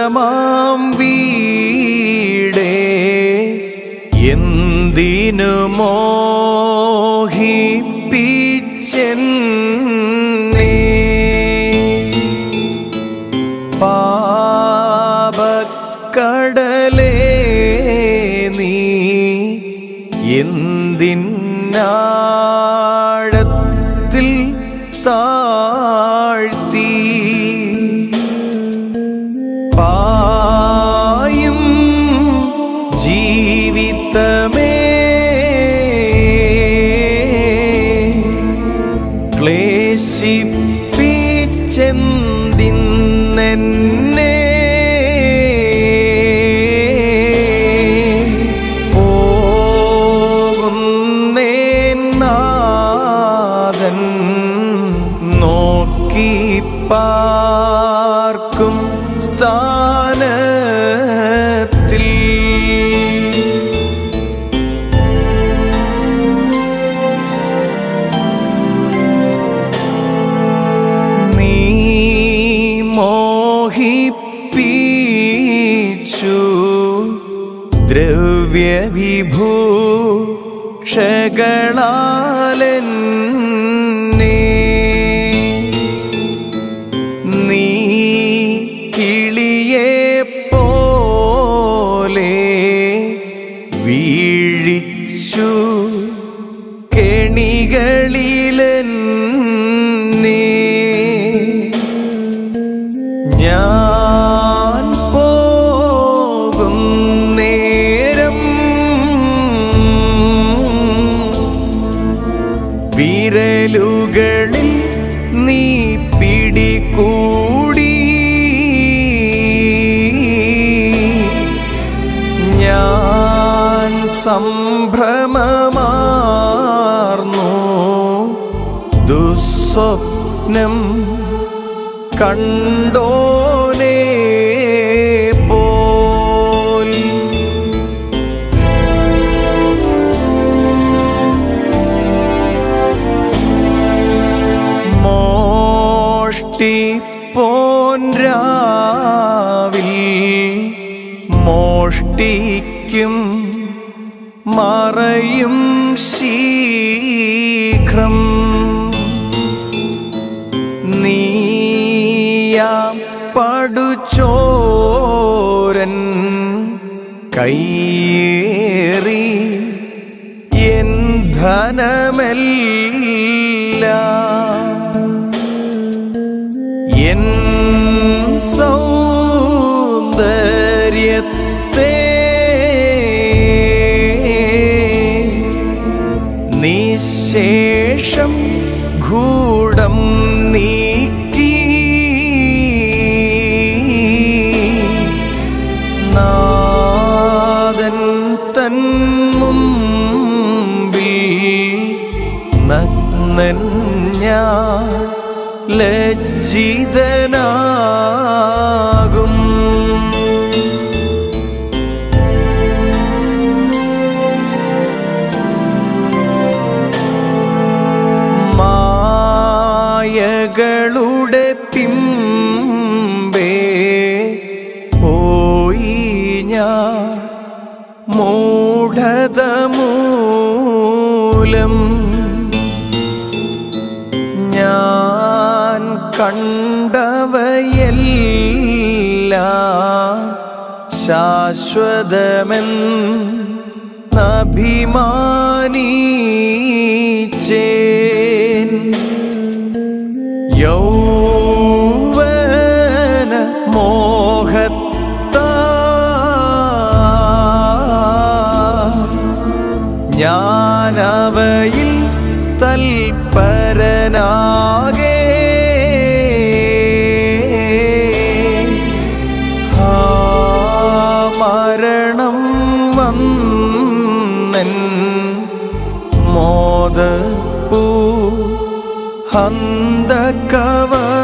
നശ്വരമാം വീടേ എന്തിനു മോഹിപ്പിച്ചെന്നേ പാപക്കടലേ നീ എന്തിനാഴത്തിൽ താഴ്ത്തി പായും ജീവിതമേ ക്ലേശിപ്പിച്ചെന്തിന്നെ പോകുന്നേനാഥൻ നോക്കി പാർക്കും സ്ഥാനത്തിൽ നീ മോഹിപ്പിച്ചു ദ്രവ്യവിഭൂഷകളാലെന്നെ നീ കിളിയെ പോലെ വീഴിച്ചു കെണികളിലെന്നെ ഞാൻ പോകും നേരം വിരലുകളിൽ നീ പിടികൂടി ഞാൻ സംഭ്രമമാർന്നു ദുസ്വപ്നം കണ്ടോനേ പോൽ മോഷ്ടിപ്പോൻ രാവിൽ മോഷ്ടിക്കും മറയും ശീഘ്രം നീയാം പടുചോരൻ കയ്യേറി എൻ ധനമെല്ലാം എൻ സൗന്ദര്യത്തെ നിശേഷം ഗൂഢം നീക്കി നാദൻ തൻ മുമ്പിൽ നഗ്നൻ ഞാൻ ലജ്ജിതനാകും മായകളുടെ പിമ്പേ പോയി ഞാൻ മൂഢത മൂലം ഞാൻ കണ്ടവയെല്ലാം ശാശ്വതമെന്നഭിമാനിച്ചേൻ യൗവന മോഹത്താ ഞാനവയിൽ തൽപരനാകെ ആ മരണം വന്നൻ മോദപ്പൂ ഹന്തകവ